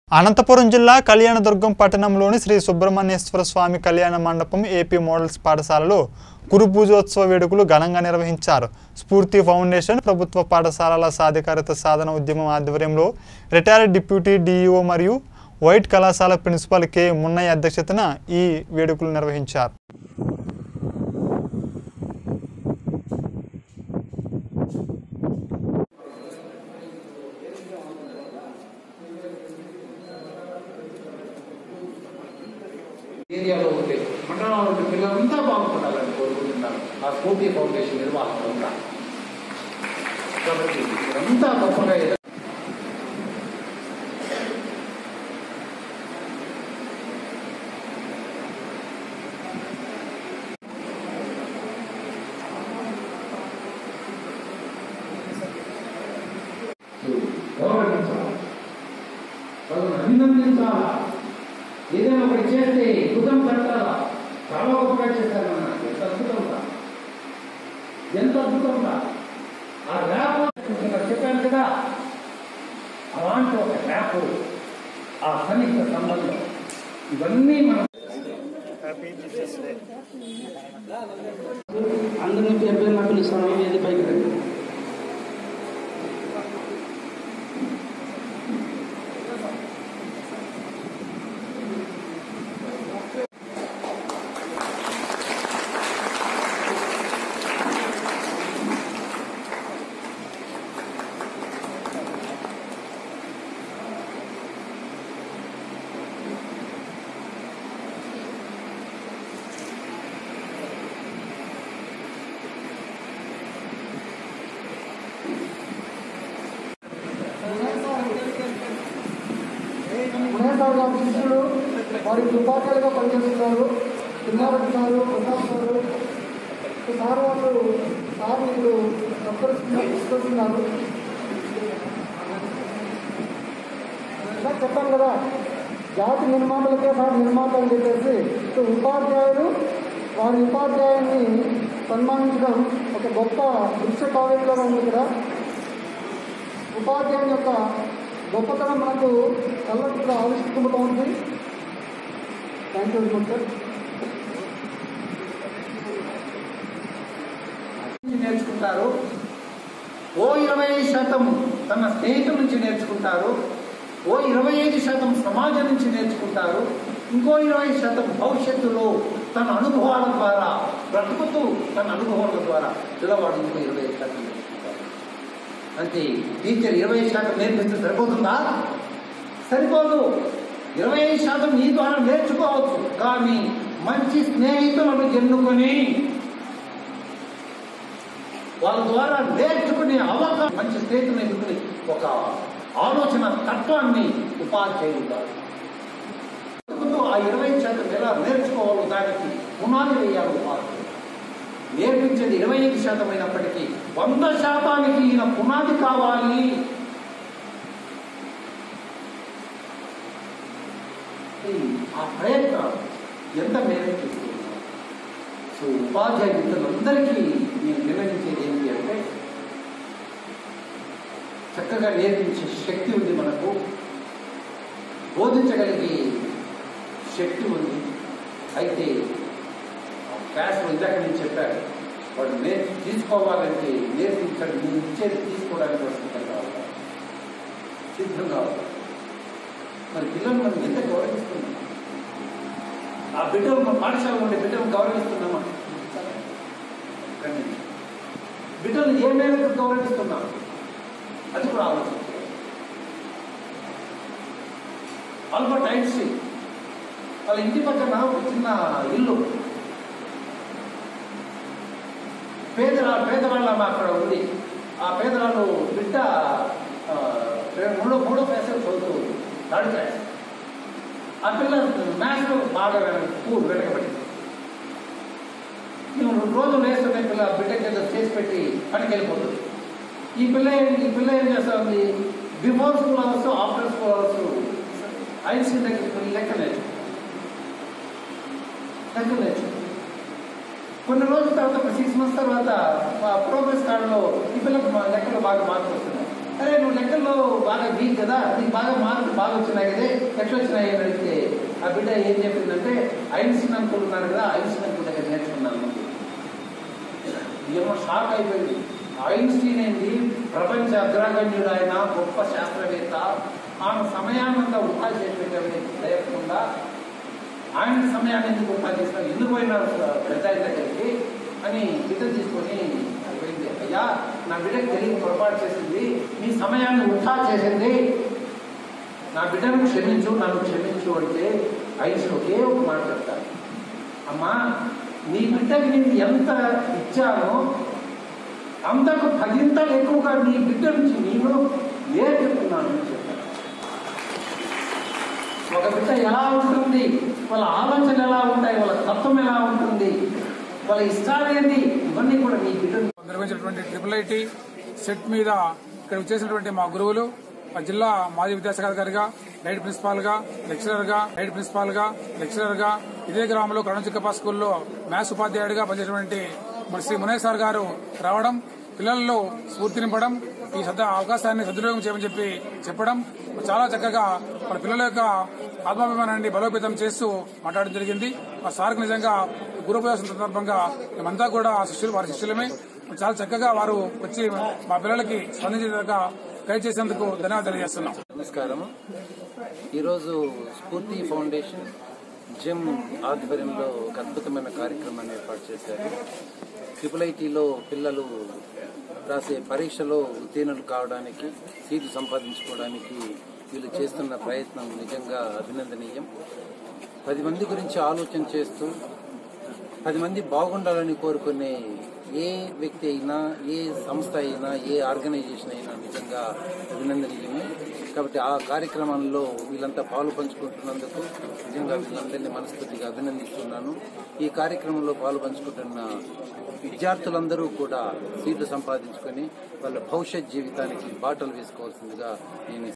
అనంతపురం జిల్లా కళ్యాణదుర్గం పట్టణంలోని శ్రీ సుబ్రహ్మణ్యేశ్వర స్వామి కళ్యాణ మండపం ఏపీ మోడల్స్ పాఠశాలలో గురు పూజోత్సవ వేడుకలు ఘనంగా నిర్వహించారు స్ఫూర్తి ఫౌండేషన్ ప్రభుత్వ పాఠశాలల సాధికారత సాధన ఉద్యమం ఆధ్వర్యంలో రిటైర్డ్ డిప్యూటీ డీఈఓ మరియు వైట్ కళాశాల ప్రిన్సిపాల్ కె మున్నయ్య అధ్యక్షతన ఈ వేడుకలు నిర్వహించారు ఏరియాలో ఉండే మండలంలో ఉండే పిల్లలంతా బాగుపడాలని కోరుకుంటున్నాను ఆ స్ఫూర్తి ఫౌండేషన్ నిర్వాహకులంతా కాబట్టి ఇదంతా గొప్పగా ఎద- గౌరవించాలి వాళ్ళని అభినందించాలా ఏదైనా ఒకటి చేస్తే భుజం కట్టాలా చాలా గొప్పగా చేస్తారు మన ఎంత అద్భుతంగా ఎంత అద్భుతంగా ఆ ర్యాప్ చెప్పాను కదా అలాంటి ఒక ర్యాప్ ఆ సన్నిహిత సంబంధం ఇవన్నీ మనం అందరినీ పేరు పేరు నాకు పిలుస్తాను ఏది పైకి రండి మునేసార్ గారి శిష్యుడు వారి ఉపాధ్యాయులుగా పనిచేస్తున్నారు చిన్నారెడ్డి గారు ప్రసాద్ గారు సార్ వాళ్ళు సార్ ఇప్పుడు సత్కరిస్తున్నారు తీసుకొస్తున్నారు సార్ చెప్పాను కదా జాతి నిర్మాతలకే సార్ నిర్మాత అని చెప్పేసి సో ఉపాధ్యాయులు వారి ఉపాధ్యాయుని సన్మానించడం ఒక గొప్ప దృశ్య కావ్యంగా ఉంది ఇక్కడ ఉపాధ్యాయుని యొక్క గొప్పతనం మనకు కళ్ళకు ఆవిష్కృతమవుతూ ఉంది thank you very much sir నుంచి నేర్చుకుంటారు ఓ ఇరవై శాతం తన స్నేహితుల నుంచి నేర్చుకుంటారు ఓ ఇరవై ఐదు శాతం సమాజం నుంచి నేర్చుకుంటారు ఇంకో ఇరవై శాతం భవిష్యత్తులో తన అనుభవాల ద్వారా బ్రతుకుతూ తన అనుభవాల ద్వారా పిల్లవాడు ఇంకో ఇరవై ఐదు శాతం నేర్చుకుంటారు అంటే టీచర్ ఇరవై శాతం నేర్పిస్తే సరిపోతుందా సరిపోదు ఇరవై ఐదు శాతం నీ ద్వారా నేర్చుకోవచ్చు కానీ మంచి స్నేహితులను ఎన్నుకొని వాళ్ళ ద్వారా నేర్చుకునే అవకాశం మంచి స్నేహితులను ఎన్నుకుని ఒక ఆలోచన తత్వాన్ని ఉపాధ్యాయులు కాదు బతుకుతూ ఆ ఇరవై శాతం ఎలా నేర్చుకోవాలో దానికి పునాది వేయాలి ఉపాధ్యాయులు నేర్పించేది ఇరవై ఐదు శాతం అయినప్పటికీ వంద శాతానికి ఈయన పునాది కావాలి ఈ ఆ ప్రయత్నం ఎంత మేరకు చేస్తున్నారు సో ఉపాధ్యాయ మిత్రులందరికీ నేను వివరించేది ఏంటి అంటే చక్కగా నేర్పించే శక్తి ఉంది మనకు బోధించగలిగే శక్తి ఉంది అయితే క్లాస్లో ఇందాక నేను చెప్పాను వాడు నేర్చు తీసుకోవాలంటే నేర్పించడం నువ్వు ఇచ్చేది తీసుకోవడానికి వాడు సిద్ధం కావాలి సిద్ధం కావాలి మరి పిల్లలు మనం ఎంత గౌరవిస్తున్నాం ఆ బిడ్డలు మన పాఠశాలలో ఉండే బిడ్డలను గౌరవిస్తున్నామా కానీ బిడ్డలు ఏ మేరకు గౌరవిస్తున్నాం అది కూడా ఆలోచించాలి ఆల్బర్ట్ ఐన్స్టీన్ వాళ్ళ ఇంటి పక్కన ఒక చిన్న ఇల్లు పేదరా పేదవాళ్ళ అక్కడ ఉంది ఆ పేదరాలు బిడ్డ ఆ, మూడో మూడో క్లాస్ చదువుతూ ఉంది థర్డ్ క్లాస్ ఆ పిల్ల మ్యాథ్స్లో బాగా పూర్ వెనకబడింది నువ్వు రెండు రోజులు వేస్తుంటే పిల్ల బిడ్డకి ఏదో చేసి పెట్టి పనికి వెళ్ళిపోతుంది ఈ పిల్ల ఏం- ఈ పిల్ల ఏం చేస్తుంది before school hours after school hours Einstein దగ్గర లెక్క నేర్చు లెక్క నేర్చు కొన్ని రోజుల తర్వాత ఒక సిక్స్ మంత్స్ తర్వాత ప్రోగ్రెస్ కార్డులో ఈ పిల్లలకు మా లెక్కలు బాగా మార్కులు వస్తున్నాయి అరే నువ్వు లెక్కల్లో బాగా వీక్ కదా నీకు బాగా మార్కులు బాగా వచ్చినాయి కదే ఎట్లా వచ్చినాయి అని అడిగితే ఆ బిడ్డ ఏం చెప్పిందంటే ఐన్స్టీన్ అంకుల్ ఉన్నారు కదా ఐన్స్టీన్ అంకుల్ దగ్గర నేర్చుకున్నాను ఏమో షాక్ అయిపోయింది ఐన్స్టీన్ ఏంటి ప్రపంచ అగ్రగణ్యుడు ఆయన గొప్ప శాస్త్రవేత్త ఆమె సమయాన్నంతా వృధా చేసేటవి లేకుండా ఆయన సమయాన్ని ఎందుకు వృధా చేసిన ఎందుకు పోయినారు పెద్ద ఆయన దగ్గరికి అని బిడ్డ తీసుకొని పోయింది అయ్యా నా బిడ్డకి తెలియక పొరపాటు చేసింది నీ సమయాన్ని వృధా చేసింది నా బిడ్డను క్షమించు నన్ను క్షమించు అంటే ఐన్స్టీన్ ఒకే ఒక మాట చెప్తాను అమ్మా నీ బిడ్డకి నేను ఎంత ఇచ్చానో అంతకు పదింతలు ఎక్కువగా నీ బిడ్డ నుంచి నేను నేర్చుకున్నాను అని చెప్పాను ఒక బిడ్డ ఎలా ఉంటుంది వాళ్ళ ఆలోచన ఎలా ఉంటాయి వాళ్ళ తత్వం ఎలా ఉంటుంది వాళ్ళ ఇష్టాలు ఏంటి ఇవన్నీ కూడా నీ బిడ్డ నిర్వహించినటువంటి ట్రిపుల్ ఐటీ సెట్ మీద ఇక్కడ వచ్చేసినటువంటి మా గురువులు మా జిల్లా మాజీ విద్యాశాఖ అధికారిగా గైడ్ ప్రిన్సిపాల్ గా లెక్చరర్ గా గైడ్ ప్రిన్సిపాల్ గా లెక్చరర్ గా ఇదే గ్రామంలో కరణచిక్కప్ప స్కూల్లో మ్యాథ్స్ ఉపాధ్యాయుడిగా పనిచేసినటువంటి మన శ్రీ మునయ్య సార్ గారు రావడం పిల్లల్లో స్ఫూర్తి నింపడం ఈ సద అవకాశాన్ని సద్వినియోగం చేయమని చెప్పి చెప్పడం చాలా చక్కగా మన పిల్లల యొక్క ఆత్మాభిమానాన్ని బలోపేతం చేస్తూ మాట్లాడడం జరిగింది మా సార్కి నిజంగా గురుప్రవేశం సందర్భంగా మేమంతా కూడా ఆ శిష్యులు వారి శిష్యులమే చాలా చక్కగా వారు వచ్చి మా పిల్లలకి స్పందించేదాకా గైడ్ చేసేందుకు ధన్యవాదాలు తెలియజేస్తున్నాం నమస్కారం ఈరోజు స్ఫూర్తి ఫౌండేషన్ జిమ్ ఆధ్వర్యంలో ఒక అద్భుతమైన కార్యక్రమాన్ని ఏర్పాటు చేశారు ట్రిపుల్ ఐటీలో పిల్లలు రాసే పరీక్షలో ఉత్తీర్ణులు కావడానికి సీటు సంపాదించుకోవడానికి వీళ్ళు చేస్తున్న ప్రయత్నం నిజంగా అభినందనీయం పది మంది గురించి ఆలోచన చేస్తూ పది మంది బాగుండాలని కోరుకునే ఏ వ్యక్తి అయినా ఏ సంస్థ అయినా ఏ ఆర్గనైజేషన్ అయినా నిజంగా అభినందనీయమే కాబట్టి ఆ కార్యక్రమంలో వీళ్ళంతా పాలు పంచుకుంటున్నందుకు నిజంగా వీళ్ళందరినీ మనస్ఫూర్తిగా అభినందిస్తున్నాను ఈ కార్యక్రమంలో పాలు పంచుకుంటున్న విద్యార్థులందరూ కూడా సీట్లు సంపాదించుకొని వాళ్ళ భవిష్యత్ జీవితానికి బాటలు వేసుకోవాల్సిందిగా నేను